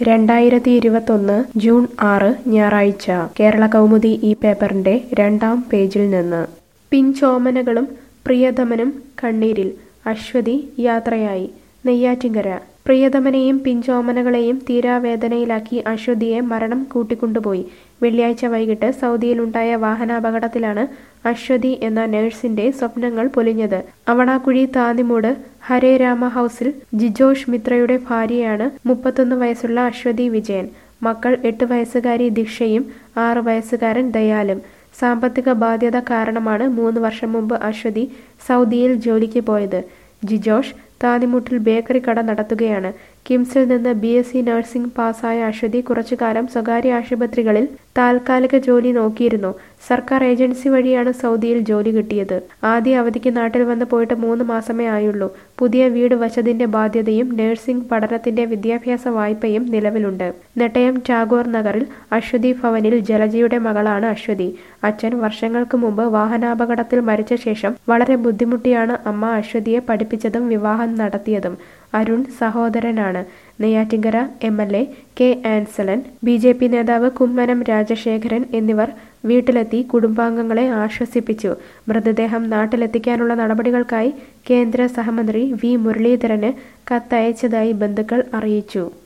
രണ്ടായിരത്തി ഇരുപത്തൊന്ന് ജൂൺ ആറ് ഞായറാഴ്ച കേരള കൗമുദി ഈ പേപ്പറിന്റെ രണ്ടാം പേജിൽ നിന്ന് പിഞ്ചോമനകളും പ്രിയതമനും കണ്ണീരിൽ അശ്വതി യാത്രയായി നെയ്യാറ്റിങ്കര പ്രിയതമനെയും പിഞ്ചോമനകളെയും തീരാവേദനയിലാക്കി അശ്വതിയെ മരണം കൂട്ടിക്കൊണ്ടുപോയി വെള്ളിയാഴ്ച വൈകിട്ട് സൗദിയിലുണ്ടായ വാഹനാപകടത്തിലാണ് അശ്വതി എന്ന നഴ്സിന്റെ സ്വപ്നങ്ങൾ പൊലിഞ്ഞത് അവണാക്കുഴി താന്നിമൂട് ഹരേ രാമ ഹൗസിൽ ജിജോഷ് മിത്രയുടെ ഭാര്യയാണ് മുപ്പത്തൊന്ന് വയസ്സുള്ള അശ്വതി വിജയൻ മക്കൾ എട്ട് വയസ്സുകാരി ദിക്ഷയും ആറ് വയസ്സുകാരൻ ദയാലും സാമ്പത്തിക ബാധ്യത കാരണമാണ് മൂന്ന് വർഷം മുമ്പ് അശ്വതി സൗദിയിൽ ജോലിക്ക് പോയത് ജിജോഷ് താന്നിമുട്ടിൽ ബേക്കറി കട നടത്തുകയാണ് കിംസിൽ നിന്ന് ബി എസ് സി നഴ്സിംഗ് പാസ്സായ അശ്വതി കുറച്ചുകാലം സ്വകാര്യ ആശുപത്രികളിൽ താൽക്കാലിക ജോലി നോക്കിയിരുന്നു സർക്കാർ ഏജൻസി വഴിയാണ് സൗദിയിൽ ജോലി കിട്ടിയത് ആദ്യ അവധിക്ക് നാട്ടിൽ വന്ന് പോയിട്ട് മൂന്ന് മാസമേ ആയുള്ളൂ പുതിയ വീട് വച്ചതിന്റെ ബാധ്യതയും നഴ്സിംഗ് പഠനത്തിന്റെ വിദ്യാഭ്യാസ വായ്പയും നിലവിലുണ്ട് നെട്ടയം ടാഗോർ നഗറിൽ അശ്വതി ഭവനിൽ ജലജയുടെ മകളാണ് അശ്വതി അച്ഛൻ വർഷങ്ങൾക്ക് മുമ്പ് വാഹനാപകടത്തിൽ മരിച്ച ശേഷം വളരെ ബുദ്ധിമുട്ടിയാണ് അമ്മ അശ്വതിയെ പഠിപ്പിച്ചതും വിവാഹം നടത്തിയതും അരുൺ സഹോദരനാണ് Neyyattinkara M L A K Ansalan B J P നേതാവ് കുമ്മനം രാജശേഖരൻ എന്നിവർ വീട്ടിലെത്തി കുടുംബാംഗങ്ങളെ ആശ്വസിപ്പിച്ചു മൃതദേഹം നാട്ടിലെത്തിക്കാനുള്ള നടപടികൾക്കായി കേന്ദ്ര സഹമന്ത്രി വി മുരളീധരന് കത്തയച്ചതായി ബന്ധുക്കൾ അറിയിച്ചു